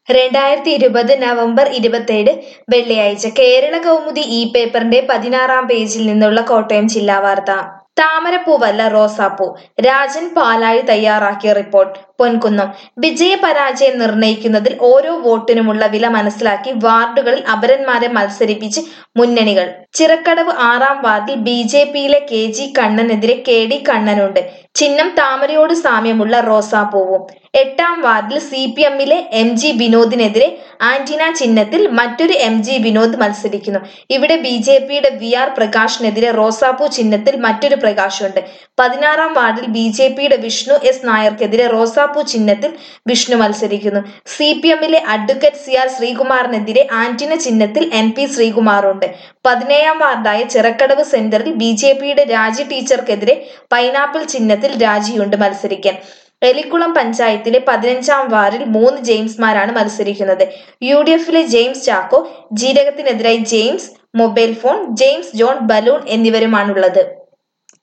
രണ്ടായിരത്തി ഇരുപത് നവംബർ ഇരുപത്തേഴ് വെള്ളിയാഴ്ച കേരള കൗമുദി ഈ പേപ്പറിന്റെ പതിനാറാം പേജിൽ നിന്നുള്ള കോട്ടയം ജില്ലാ വാർത്ത താമരപ്പൂവല്ല റോസാപ്പൂ രാജൻ പാലാഴി തയ്യാറാക്കിയ റിപ്പോർട്ട് പൊൻകുന്നം വിജയപരാജയം നിർണയിക്കുന്നതിൽ ഓരോ വോട്ടിനുമുള്ള വില മനസ്സിലാക്കി വാർഡുകളിൽ അപരന്മാരെ മത്സരിപ്പിച്ച് മുന്നണികൾ ചിറക്കടവ് ആറാം വാർഡിൽ ബി ജെ പിയിലെ കെ ജി കണ്ണനെതിരെ കെ ഡി കണ്ണനുണ്ട് ചിഹ്നം താമരയോട് സാമ്യമുള്ള റോസാപ്പൂവും എട്ടാം വാർഡിൽ സി പി എമ്മിലെ എം ജി വിനോദിനെതിരെ ആന്റിന ചിഹ്നത്തിൽ മറ്റൊരു എം ജി വിനോദ് മത്സരിക്കുന്നു ഇവിടെ ബി ജെ പിയുടെ വി ആർ പ്രകാശിനെതിരെ റോസാപ്പൂ ചിഹ്നത്തിൽ മറ്റൊരു പ്രകാശുണ്ട് പതിനാറാം വാർഡിൽ ബി ജെ പിയുടെ വിഷ്ണു എസ് നായർക്കെതിരെ റോസാപ്പൂ ചിഹ്നത്തിൽ വിഷ്ണു മത്സരിക്കുന്നു സി പി എമ്മിലെ അഡ്വക്കേറ്റ് സി ആർ ശ്രീകുമാറിനെതിരെ ആന്റിന ചിഹ്നത്തിൽ എൻ പി ശ്രീകുമാറുണ്ട് പതിനേഴാം വാർഡായ ചിറക്കടവ് സെന്ററിൽ ബി ജെ പിയുടെ രാജി ടീച്ചർക്കെതിരെ പൈനാപ്പിൾ ചിഹ്നത്തിൽ രാജിയുണ്ട് മത്സരിക്കാൻ എലിക്കുളം പഞ്ചായത്തിലെ പതിനഞ്ചാം വാർഡിൽ മൂന്ന് ജെയിംസ്മാരാണ് മത്സരിക്കുന്നത് യു ഡി എഫിലെ ജെയിംസ് ചാക്കോ ജീരകത്തിനെതിരായി James mobile phone James John balloon എന്നിവരുമാണുള്ളത്